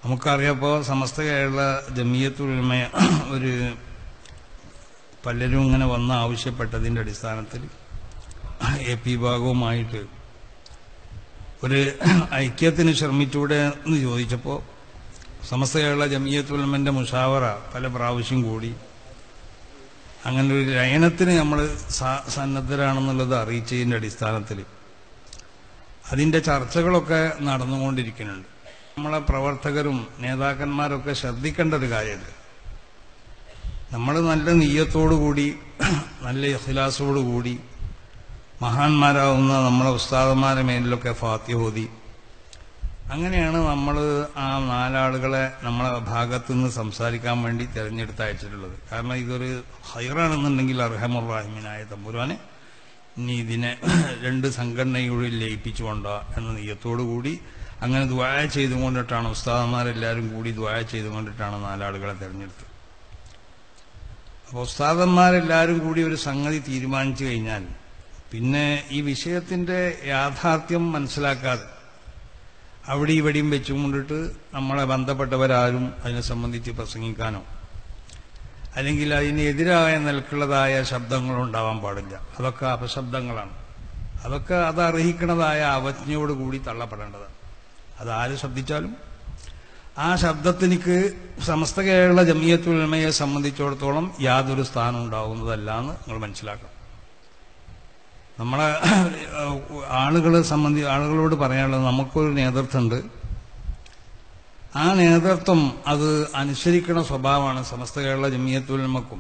നമുക്കറിയപ്പോൾ സമസ്ത കേരള ജമിയത്തുലമ ഒരു പലരും ഇങ്ങനെ വന്ന് ആവശ്യപ്പെട്ടതിൻ്റെ അടിസ്ഥാനത്തിൽ എ പി ഭാഗവുമായിട്ട് ഒരു ഐക്യത്തിന് ശ്രമിച്ചൂടെ എന്ന് ചോദിച്ചപ്പോൾ സമസ്ത കേരള ജമിയത്തുലമന്റെ മുഷാവറ പല പ്രാവശ്യം കൂടി അങ്ങനെ ഒരു ലയനത്തിന് നമ്മൾ സന്നദ്ധരാണെന്നുള്ളത് അറിയിച്ചതിന്റെ അടിസ്ഥാനത്തിൽ അതിന്റെ ചർച്ചകളൊക്കെ നടന്നുകൊണ്ടിരിക്കുന്നുണ്ട് നമ്മളെ പ്രവർത്തകരും നേതാക്കന്മാരൊക്കെ ശ്രദ്ധിക്കേണ്ട ഒരു കാര്യമുണ്ട് നമ്മൾ നല്ല നീയത്തോടുകൂടി നല്ല ഇഖ്ലാസോടുകൂടി മഹാന്മാരാവുന്ന നമ്മളെ ഉസ്താദന്മാരെ മേലിലൊക്കെ ഫാത്യഹോദി അങ്ങനെയാണ് നമ്മൾ ആ നാലാളുകളെ നമ്മളെ ഭാഗത്തു നിന്ന് സംസാരിക്കാൻ വേണ്ടി തിരഞ്ഞെടുത്ത് അയച്ചിട്ടുള്ളത് കാരണം ഇതൊരു ഹൈറാണെന്നുണ്ടെങ്കിൽ അർഹമുറാഹിമിനായ തമ്പുരാനെ ഇനി ഇതിനെ രണ്ട് സംഘടനകളിൽ ലയിപ്പിച്ചുകൊണ്ടോ എന്ന നീയത്തോടുകൂടി അങ്ങനെ ദ്വായ ചെയ്തുകൊണ്ടിട്ടാണ് ഉസ്താദന്മാരെല്ലാവരും കൂടി ദ്വായ ചെയ്തുകൊണ്ടിട്ടാണ് നാലാളുകളെ തിരഞ്ഞെടുത്തത് അപ്പോൾ ഉസ്താദന്മാരെല്ലാവരും കൂടി ഒരു സംഗതി തീരുമാനിച്ചു കഴിഞ്ഞാൽ പിന്നെ ഈ വിഷയത്തിന്റെ യാഥാർത്ഥ്യം മനസ്സിലാക്കാതെ അവിടെ ഇവിടെയും വെച്ചുകൊണ്ടിട്ട് നമ്മളെ ബന്ധപ്പെട്ടവരാരും അതിനെ സംബന്ധിച്ച് പ്രസംഗിക്കാനോ അല്ലെങ്കിൽ അതിനെതിരായ നിലക്കുള്ളതായ ശബ്ദങ്ങളോ ഉണ്ടാവാൻ പാടില്ല അതൊക്കെ അപശബ്ദങ്ങളാണ് അതൊക്കെ അത് അർഹിക്കുന്നതായ അവജ്ഞയോടുകൂടി തള്ളപ്പെടേണ്ടതാണ് അത് ആര് ശബ്ദിച്ചാലും ആ ശബ്ദത്തിനിക്ക് സമസ്ത കേരള ജമിയത്തുലമയെ സംബന്ധിച്ചിടത്തോളം യാതൊരു സ്ഥാനം ഉണ്ടാവുന്നതല്ല എന്ന് നിങ്ങൾ മനസ്സിലാക്കണം നമ്മളെ ആളുകളെ സംബന്ധി ആളുകളോട് പറയാനുള്ളത് നമുക്കൊരു നേതൃത്വമുണ്ട് ആ നേതൃത്വം അത് അനുസരിക്കുന്ന സ്വഭാവമാണ് സമസ്ത കേരള ജമിയത്തുലമക്കും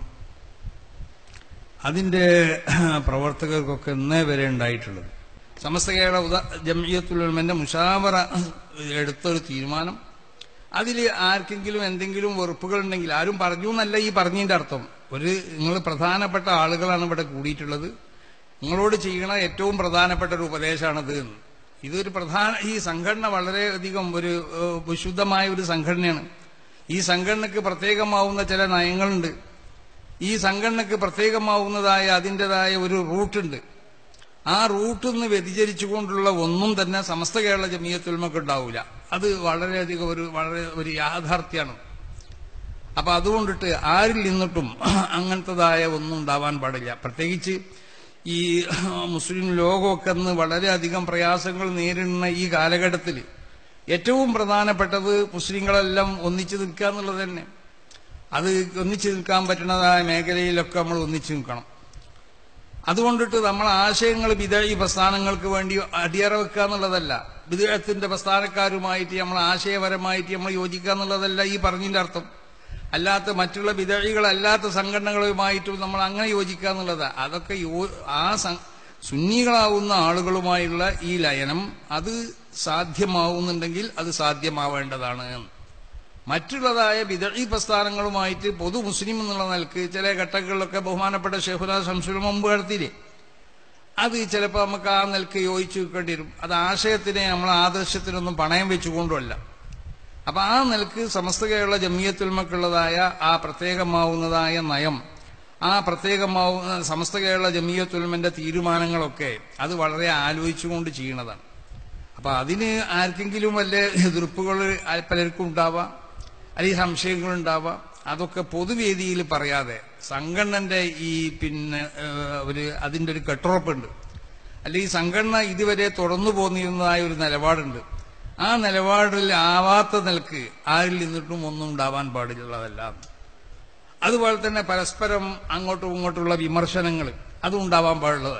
അതിന്റെ പ്രവർത്തകർക്കൊക്കെ ഇന്നേ വരെ ഉണ്ടായിട്ടുള്ളത് സമസ്ത കേരള ജമിയത്തുലമന്റെ മുഷാവറ എടുത്തൊരു തീരുമാനം അതിൽ ആർക്കെങ്കിലും എന്തെങ്കിലും വെറുപ്പുകൾ ഉണ്ടെങ്കിൽ ആരും പറഞ്ഞു എന്നല്ല ഈ പറഞ്ഞതിന്റെ അർത്ഥം ഒരു നിങ്ങൾ പ്രധാനപ്പെട്ട ആളുകളാണ് ഇവിടെ കൂടിയിട്ടുള്ളത് നിങ്ങളോട് ചെയ്യണ ഏറ്റവും പ്രധാനപ്പെട്ട ഒരു ഉപദേശമാണത് ഇതൊരു പ്രധാന ഈ സംഘടന വളരെയധികം ഒരു വിശുദ്ധമായ ഒരു സംഘടനയാണ് ഈ സംഘടനക്ക് പ്രത്യേകമാവുന്ന ചില നയങ്ങളുണ്ട് ഈ സംഘടനക്ക് പ്രത്യേകമാവുന്നതായ അതിൻ്റെതായ ഒരു റൂട്ടുണ്ട് ആ റൂട്ടിൽ നിന്ന് വ്യതിചരിച്ചുകൊണ്ടുള്ള ഒന്നും തന്നെ സമസ്ത കേരള ജമീയത്തുൽമക്ക് ഉണ്ടാവില്ല അത് വളരെയധികം ഒരു വളരെ ഒരു യാഥാർത്ഥ്യമാണ് അപ്പൊ അതുകൊണ്ടിട്ട് ആരിൽ നിന്നിട്ടും അങ്ങനത്തതായ ഒന്നും ഉണ്ടാവാൻ പാടില്ല പ്രത്യേകിച്ച് ഈ മുസ്ലിം ലോകമൊക്കെ അന്ന് വളരെയധികം പ്രയാസങ്ങൾ നേരിടുന്ന ഈ കാലഘട്ടത്തിൽ ഏറ്റവും പ്രധാനപ്പെട്ടത് മുസ്ലിങ്ങളെല്ലാം ഒന്നിച്ചു നിൽക്കുക എന്നുള്ളത് തന്നെ അത് ഒന്നിച്ചു നിൽക്കാൻ പറ്റുന്നതായ മേഖലയിലൊക്കെ നമ്മൾ ഒന്നിച്ചു നിൽക്കണം അതുകൊണ്ടിട്ട് നമ്മൾ ആശയങ്ങൾ വിദഴി പ്രസ്ഥാനങ്ങൾക്ക് വേണ്ടി അടിയറ വെക്കുക എന്നുള്ളതല്ല വിദേഹത്തിന്റെ പ്രസ്ഥാനക്കാരുമായിട്ട് നമ്മൾ ആശയപരമായിട്ട് നമ്മൾ യോജിക്കുക എന്നുള്ളതല്ല ഈ പറഞ്ഞതിന്റെ അർത്ഥം അല്ലാത്ത മറ്റുള്ള വിദഴികളല്ലാത്ത സംഘടനകളുമായിട്ടും നമ്മൾ അങ്ങനെ യോജിക്കുക എന്നുള്ളത് അതൊക്കെ ആ സുന്നികളാവുന്ന ആളുകളുമായുള്ള ഈ ലയനം അത് സാധ്യമാവുന്നുണ്ടെങ്കിൽ അത് സാധ്യമാവേണ്ടതാണ് മറ്റുള്ളതായ വിദഴി പ്രസ്ഥാനങ്ങളുമായിട്ട് പൊതു മുസ്ലിം എന്നുള്ള നിലക്ക് ചില ഘട്ടങ്ങളിലൊക്കെ ബഹുമാനപ്പെട്ട ഷെഹുല ശംസുൽ മുമ്പ് നടത്തിയില്ലേ അത് ചിലപ്പോൾ നമുക്ക് ആ നിലക്ക് യോജിച്ചു നിൽക്കേണ്ടി വരും അത് ആശയത്തിനെ നമ്മൾ ആദർശത്തിനൊന്നും പണയം വെച്ചുകൊണ്ടുമല്ല അപ്പൊ ആ നിലക്ക് സമസ്ത കേരള ജമീയത്തുൽമക്കുള്ളതായ ആ പ്രത്യേകമാവുന്നതായ നയം ആ പ്രത്യേകമാവുന്ന സമസ്ത കേരള ജമീയത്തുൽമന്റെ തീരുമാനങ്ങളൊക്കെ അത് വളരെ ആലോചിച്ചുകൊണ്ട് ചെയ്യണതാണ് അപ്പൊ അതിന് ആർക്കെങ്കിലും വല്ല എതിർപ്പുകൾ പലർക്കും ഉണ്ടാവാം അല്ലെങ്കിൽ സംശയങ്ങൾ ഉണ്ടാവാം അതൊക്കെ പൊതുവേദിയിൽ പറയാതെ സംഘടനന്റെ ഈ പിന്നെ ഒരു അതിന്റെ ഒരു കെട്ടുറപ്പുണ്ട് അല്ലെങ്കിൽ സംഘടന ഇതുവരെ തുറന്നു പോന്നിരുന്നതായ ഒരു നിലപാടുണ്ട് ആ നിലപാടിൽ ആവാത്ത നിലക്ക് ആരിൽ നിന്നിട്ടും ഒന്നും ഉണ്ടാവാൻ പാടുള്ളതല്ല അതുപോലെ തന്നെ പരസ്പരം അങ്ങോട്ടും ഇങ്ങോട്ടുള്ള വിമർശനങ്ങൾ അതും ഉണ്ടാവാൻ പാടുള്ളത്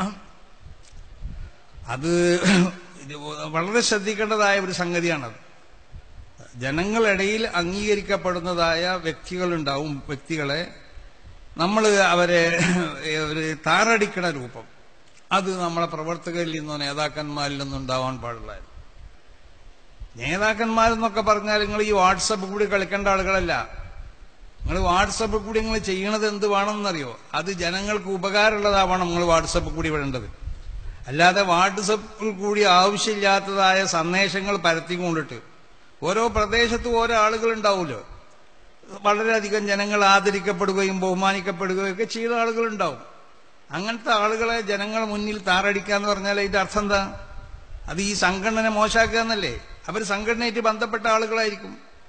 അത് വളരെ ശ്രദ്ധിക്കേണ്ടതായ ഒരു സംഗതിയാണത് ജനങ്ങളിടയിൽ അംഗീകരിക്കപ്പെടുന്നതായ വ്യക്തികളുണ്ടാവും വ്യക്തികളെ നമ്മൾ അവരെ ഒരു താറടിക്കണ രൂപം അത് നമ്മളെ പ്രവർത്തകരിൽ നിന്നോ നേതാക്കന്മാരിൽ നിന്നോ ഉണ്ടാവാൻ പാടുള്ളതായിരുന്നു നേതാക്കന്മാരെന്നൊക്കെ പറഞ്ഞാൽ നിങ്ങൾ ഈ വാട്സപ്പ് കൂടി കളിക്കേണ്ട ആളുകളല്ല നിങ്ങൾ വാട്സപ്പ് കൂടി നിങ്ങൾ ചെയ്യണത് എന്ത് വേണമെന്നറിയോ അത് ജനങ്ങൾക്ക് ഉപകാരമുള്ളതാവണം നിങ്ങൾ വാട്സപ്പ് കൂടി വിടേണ്ടത് അല്ലാതെ വാട്സപ്പിൽ കൂടി ആവശ്യമില്ലാത്തതായ സന്ദേശങ്ങൾ പരത്തിക്കൊണ്ടിട്ട് ഓരോ പ്രദേശത്തും ഓരോ ആളുകൾ ഉണ്ടാവുമല്ലോ വളരെയധികം ജനങ്ങൾ ആദരിക്കപ്പെടുകയും ബഹുമാനിക്കപ്പെടുകയും ഒക്കെ ചെയ്ത ആളുകളുണ്ടാവും അങ്ങനത്തെ ആളുകളെ ജനങ്ങൾ മുന്നിൽ താറടിക്കുക എന്ന് പറഞ്ഞാൽ അതിന്റെ അർത്ഥം എന്താ അത് ഈ സംഘടന മോശാക്കുക എന്നല്ലേ അവർ സംഘടനയായിട്ട് ബന്ധപ്പെട്ട ആളുകളായിരിക്കും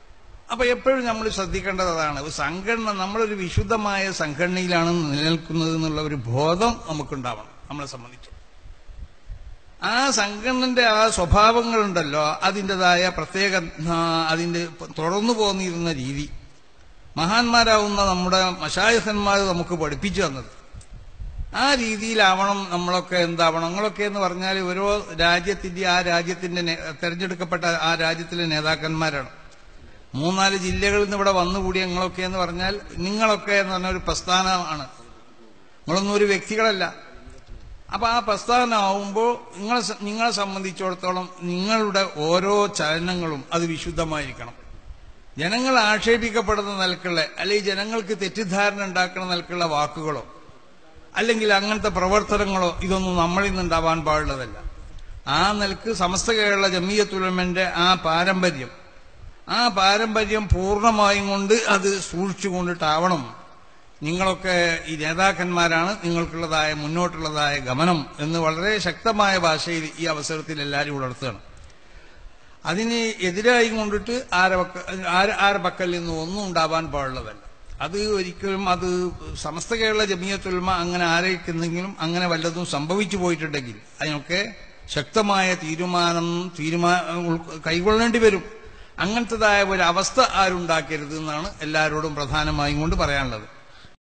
അപ്പൊ എപ്പോഴും നമ്മൾ ശ്രദ്ധിക്കേണ്ടത് അതാണ് ഒരു സംഘടന നമ്മളൊരു വിശുദ്ധമായ സംഘടനയിലാണ് നിലനിൽക്കുന്നത് എന്നുള്ള ഒരു ബോധം നമുക്കുണ്ടാവണം നമ്മളെ സംബന്ധിച്ച് ആ സംഘടനന്റെ ആ സ്വഭാവങ്ങളുണ്ടല്ലോ അതിൻ്റെതായ പ്രത്യേക ആ, അതിന്റെ തുടർന്നു പോന്നിരുന്ന രീതി മഹാന്മാരാവുന്ന നമ്മുടെ മഷായഹന്മാർ നമുക്ക് പഠിപ്പിച്ചു തന്നത് ആ രീതിയിലാവണം നമ്മളൊക്കെ എന്താവണം നമ്മളൊക്കെ എന്ന് പറഞ്ഞാൽ ഓരോ രാജ്യത്തിന്റെ ആ രാജ്യത്തിന്റെ നേ- തെരഞ്ഞെടുക്കപ്പെട്ട ആ രാജ്യത്തിലെ നേതാക്കന്മാരാണ് മൂന്നാല് ജില്ലകളിൽ നിന്ന് ഇവിടെ വന്നുകൂടിയ നിങ്ങളൊക്കെ എന്ന് പറഞ്ഞാൽ നിങ്ങളൊക്കെ എന്ന് പറഞ്ഞ ഒരു പ്രസ്ഥാനമാണ് നിങ്ങളൊന്നും ഒരു വ്യക്തികളല്ല അപ്പൊ ആ പ്രസ്ഥാനമാവുമ്പോൾ നിങ്ങളെ സ- നിങ്ങളെ സംബന്ധിച്ചിടത്തോളം നിങ്ങളുടെ ഓരോ ചലനങ്ങളും അത് വിശുദ്ധമായിരിക്കണം ജനങ്ങൾ ആക്ഷേപിക്കപ്പെടുന്ന നിലക്കുള്ള അല്ലെങ്കിൽ ജനങ്ങൾക്ക് തെറ്റിദ്ധാരണ ഉണ്ടാക്കുന്ന നിലക്കുള്ള വാക്കുകളോ അല്ലെങ്കിൽ അങ്ങനത്തെ പ്രവർത്തനങ്ങളോ ഇതൊന്നും നമ്മളിൽ നിന്നുണ്ടാവാൻ പാടുള്ളതല്ല ആ നിലക്ക് സമസ്ത കേരള ജമീയത്തുലമന്റെ ആ പാരമ്പര്യം ആ പാരമ്പര്യം പൂർണ്ണമായും കൊണ്ട് അത് സൂക്ഷിച്ചുകൊണ്ടിട്ടാവണം നിങ്ങളൊക്കെ ഈ നേതാക്കന്മാരാണ് നിങ്ങൾക്കുള്ളതായ മുന്നോട്ടുള്ളതായ ഗമനം എന്ന് വളരെ ശക്തമായ ഭാഷയിൽ ഈ അവസരത്തിൽ എല്ലാവരും ഉണർത്തുകയാണ് അതിന് എതിരായി കൊണ്ടിട്ട് ആരെ പക്ക ആര- ആരെ പക്കൽ നിന്ന് ഒന്നും ഉണ്ടാവാൻ പാടുള്ളതല്ല അത് ഒരിക്കലും അത് സമസ്ത കേരള ജമിയത്തുൽമ അങ്ങനെ ആരയിക്കുന്നെങ്കിലും അങ്ങനെ വല്ലതും സംഭവിച്ചു പോയിട്ടുണ്ടെങ്കിൽ അതിനൊക്കെ ശക്തമായ തീരുമാനം തീരുമാ ഉൾ- കൈക്കൊള്ളേണ്ടി വരും അങ്ങനത്തതായ ഒരു അവസ്ഥ ആരുണ്ടാക്കരുത് എന്നാണ് എല്ലാവരോടും പ്രധാനമായും കൊണ്ട് പറയാനുള്ളത്